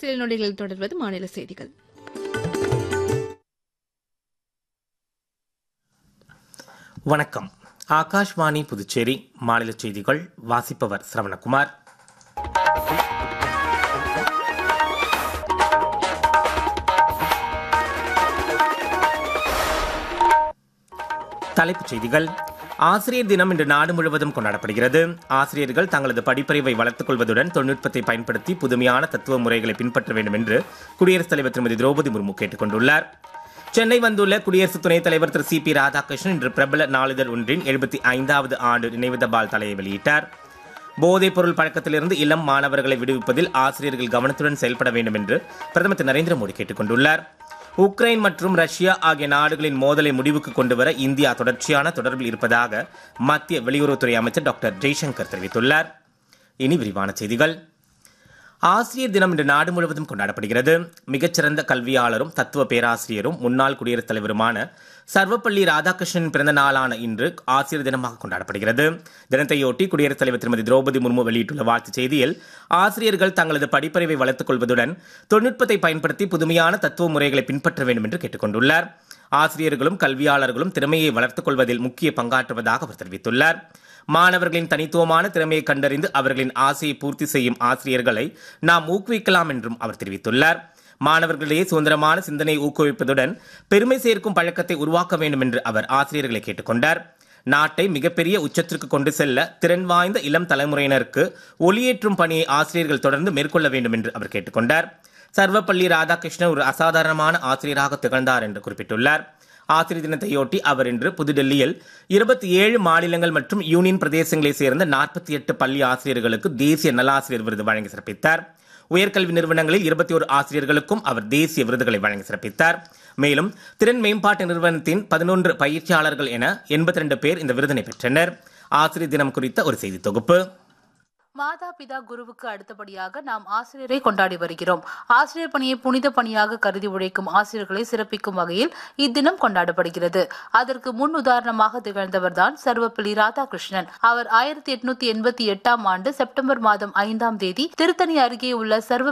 சில நொடிகளில் தொடர்வது மாநில செய்திகள் வணக்கம் ஆகாஷ்வாணி புதுச்சேரி மாநில செய்திகள் வாசிப்பவர் சரவணகுமார் தலைப்புச் செய்திகள் ஆசிரியர் தினம் இன்று நாடு முழுவதும் கொண்டாடப்படுகிறது ஆசிரியர்கள் தங்களது படிப்பறிவை வளர்த்துக் கொள்வதுடன் தொழில்நுட்பத்தை பயன்படுத்தி புதுமையான தத்துவ முறைகளை பின்பற்ற வேண்டும் என்று குடியரசுத் தலைவர் திருமதி திரௌபதி முர்மு கேட்டுக் கொண்டுள்ளார் சென்னை வந்துள்ள குடியரசு துணைத் தலைவர் திரு சி பி ராதாகிருஷ்ணன் இன்று பிரபல நாளிதழ் ஒன்றின் எழுபத்தி ஐந்தாவது ஆண்டு நினைவு தபால் தலையை வெளியிட்டார் போதைப் பொருள் பழக்கத்திலிருந்து இளம் மாணவர்களை விடுவிப்பதில் ஆசிரியர்கள் கவனத்துடன் செயல்பட வேண்டும் என்று பிரதமர் திரு நரேந்திர மோடி கேட்டுக் கொண்டுள்ளார் உக்ரைன் மற்றும் ரஷ்யா ஆகிய நாடுகளின் மோதலை முடிவுக்கு கொண்டுவர இந்தியா தொடர்ச்சியான தொடர்பில் இருப்பதாக மத்திய வெளியுறவுத்துறை அமைச்சர் டாக்டர் ஜெய்சங்கர் தெரிவித்துள்ளார் இனி விரிவான செய்திகள் ஆசிரியர் தினம் இன்று நாடு முழுவதும் கொண்டாடப்படுகிறது மிகச்சிறந்த கல்வியாளரும் தத்துவ பேராசிரியரும் முன்னாள் குடியரசுத் தலைவருமான சர்வப்பள்ளி ராதாகிருஷ்ணன் பிறந்த நாளான இன்று ஆசிரியர் தினமாக கொண்டாடப்படுகிறது தினத்தையொட்டி குடியரசுத் தலைவர் திருமதி திரௌபதி முர்மு வெளியிட்டுள்ள வாழ்த்துச் செய்தியில் ஆசிரியர்கள் தங்களது படிப்பறிவை வளர்த்துக் கொள்வதுடன் தொழில்நுட்பத்தை பயன்படுத்தி புதுமையான தத்துவ முறைகளை பின்பற்ற வேண்டும் என்று கேட்டுக் கொண்டுள்ளார் ஆசிரியர்களும் கல்வியாளர்களும் திறமையை வளர்த்துக் கொள்வதில் முக்கிய பங்காற்றுவதாக அவர் தெரிவித்துள்ளார் மாணவர்களின் தனித்துவமான திறமையை கண்டறிந்து அவர்களின் ஆசையை பூர்த்தி செய்யும் ஆசிரியர்களை நாம் ஊக்குவிக்கலாம் என்றும் அவர் தெரிவித்துள்ளார் மாணவர்களிடையே சுதந்திரமான சிந்தனை ஊக்குவிப்பதுடன் பெருமை சேர்க்கும் பழக்கத்தை உருவாக்க வேண்டும் என்று அவர் ஆசிரியர்களை கேட்டுக்கொண்டார் நாட்டை மிகப்பெரிய உச்சத்திற்கு கொண்டு செல்ல திறன் வாய்ந்த இளம் தலைமுறையினருக்கு ஒளியேற்றும் பணியை ஆசிரியர்கள் தொடர்ந்து மேற்கொள்ள வேண்டும் என்று அவர் கேட்டுக்கொண்டார் சர்வப்பள்ளி ராதாகிருஷ்ணன் ஒரு அசாதாரணமான ஆசிரியராக திகழ்ந்தார் என்று குறிப்பிட்டுள்ளார் ஆசிரியர் தினத்தையொட்டி அவர் இன்று புதுடெல்லியில் இருபத்தி ஏழு மாநிலங்கள் மற்றும் யூனியன் பிரதேசங்களைச் சேர்ந்த நாற்பத்தி எட்டு பள்ளி ஆசிரியர்களுக்கு தேசிய நல்லாசிரியர் விருது வழங்கி சிறப்பித்தார் உயர்கல்வி நிறுவனங்களில் இருபத்தி ஒரு ஆசிரியர்களுக்கும் அவர் தேசிய விருதுகளை வழங்கி சிறப்பித்தார் மேலும் திறன் மேம்பாட்டு நிறுவனத்தின் பதினொன்று பயிற்சியாளர்கள் என எண்பத்தி ரெண்டு பேர் இந்த விருதினை பெற்றனர் ஆசிரியர் தினம் குறித்த ஒரு செய்தி தொகுப்பு மாதா பிதா குருவுக்கு அடுத்தபடியாக நாம் ஆசிரியரை கொண்டாடி வருகிறோம் ஆசிரியர் பணியை புனித பணியாக கருதி உழைக்கும் ஆசிரியர்களை சிறப்பிக்கும் வகையில் இத்தினம் கொண்டாடப்படுகிறது அதற்கு முன் உதாரணமாக திகழ்ந்தவர்தான் சர்வப்பள்ளி ராதாகிருஷ்ணன் அவர் ஆயிரத்தி எட்நூத்தி எண்பத்தி எட்டாம் ஆண்டு செப்டம்பர் மாதம் ஐந்தாம் தேதி திருத்தணி அருகே உள்ள சர்வ